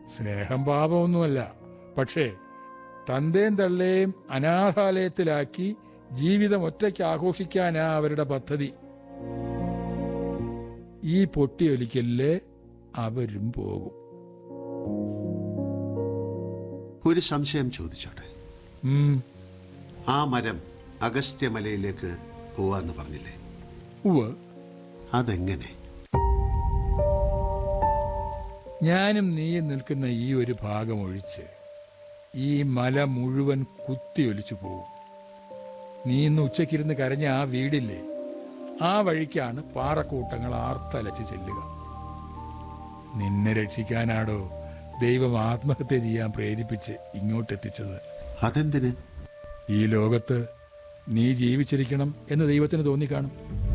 സ്നേഹം പാപമൊന്നുമല്ല പക്ഷേ തന്തേം തള്ളേയും അനാഥാലയത്തിലാക്കി ജീവിതം ഒറ്റയ്ക്ക് ആഘോഷിക്കാനാ അവരുടെ പദ്ധതി ഈ പൊട്ടിയൊലിക്കലില് അവരും പോകും ഒരു സംശയം ചോദിച്ചോട്ടെ ഉം, ആ മരം അഗസ്ത്യമലയിലേക്ക് പോവാന്ന് പറഞ്ഞില്ലേ ഉവ്വ് അതെങ്ങനെ ഞാനും നീയും നിൽക്കുന്ന ഈ ഒരു ഭാഗം ഒഴിച്ച് ഈ മല മുഴുവൻ കുത്തിയൊലിച്ചു പോകും നീ ഇന്ന് ഉച്ചയ്ക്കിരുന്ന് കരഞ്ഞ ആ വീടില്ലേ ആ വഴിക്കാണ് പാറക്കൂട്ടങ്ങൾ ആർത്തലച്ച് ചെല്ലുക നിന്നെ രക്ഷിക്കാനാടോ ദൈവം ആത്മഹത്യ ചെയ്യാൻ പ്രേരിപ്പിച്ച് ഇങ്ങോട്ടെത്തിച്ചത് അതെന്തിന് ഈ ലോകത്ത് നീ ജീവിച്ചിരിക്കണം എന്ന് ദൈവത്തിന് തോന്നിക്കാണും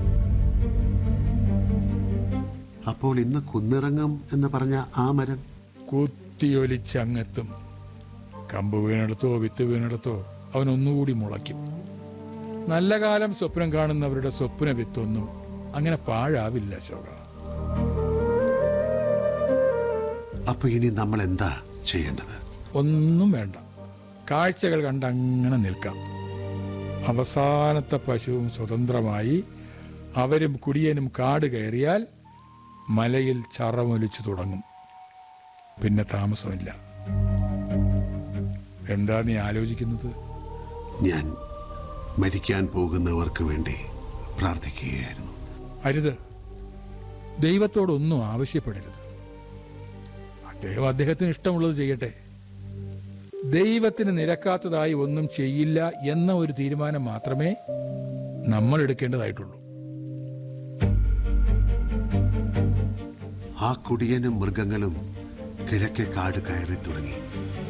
അപ്പോൾ ഇന്ന് കുന്നിറങ്ങും എന്ന് പറഞ്ഞ ആ മരം കുത്തിയൊലിച്ചങ്ങെത്തും കമ്പ് വീണെടുത്തോ വിത്ത് വീണെടുത്തോ അവൻ ഒന്നുകൂടി മുളയ്ക്കും നല്ല കാലം സ്വപ്നം കാണുന്നവരുടെ സ്വപ്ന വിത്തൊന്നും അങ്ങനെ പാഴാവില്ല ശോക അപ്പൊ ഇനി നമ്മൾ എന്താ ചെയ്യേണ്ടത് ഒന്നും വേണ്ട കാഴ്ചകൾ കണ്ട് അങ്ങനെ നിൽക്കാം അവസാനത്തെ പശുവും സ്വതന്ത്രമായി അവരും കുടിയനും കാട് കയറിയാൽ മലയിൽ ചറമൊലിച്ചു തുടങ്ങും പിന്നെ താമസമില്ല എന്താ നീ ആലോചിക്കുന്നത് ഞാൻ മരിക്കാൻ പോകുന്നവർക്ക് വേണ്ടി പ്രാർത്ഥിക്കുകയായിരുന്നു അരുത് ദൈവത്തോടൊന്നും ആവശ്യപ്പെടരുത് അദ്ദേഹം അദ്ദേഹത്തിന് ഇഷ്ടമുള്ളത് ചെയ്യട്ടെ ദൈവത്തിന് നിരക്കാത്തതായി ഒന്നും ചെയ്യില്ല എന്ന ഒരു തീരുമാനം മാത്രമേ നമ്മൾ എടുക്കേണ്ടതായിട്ടുള്ളൂ ആ കുടിയനും മൃഗങ്ങളും കിഴക്കെ കാട് കയറി തുടങ്ങി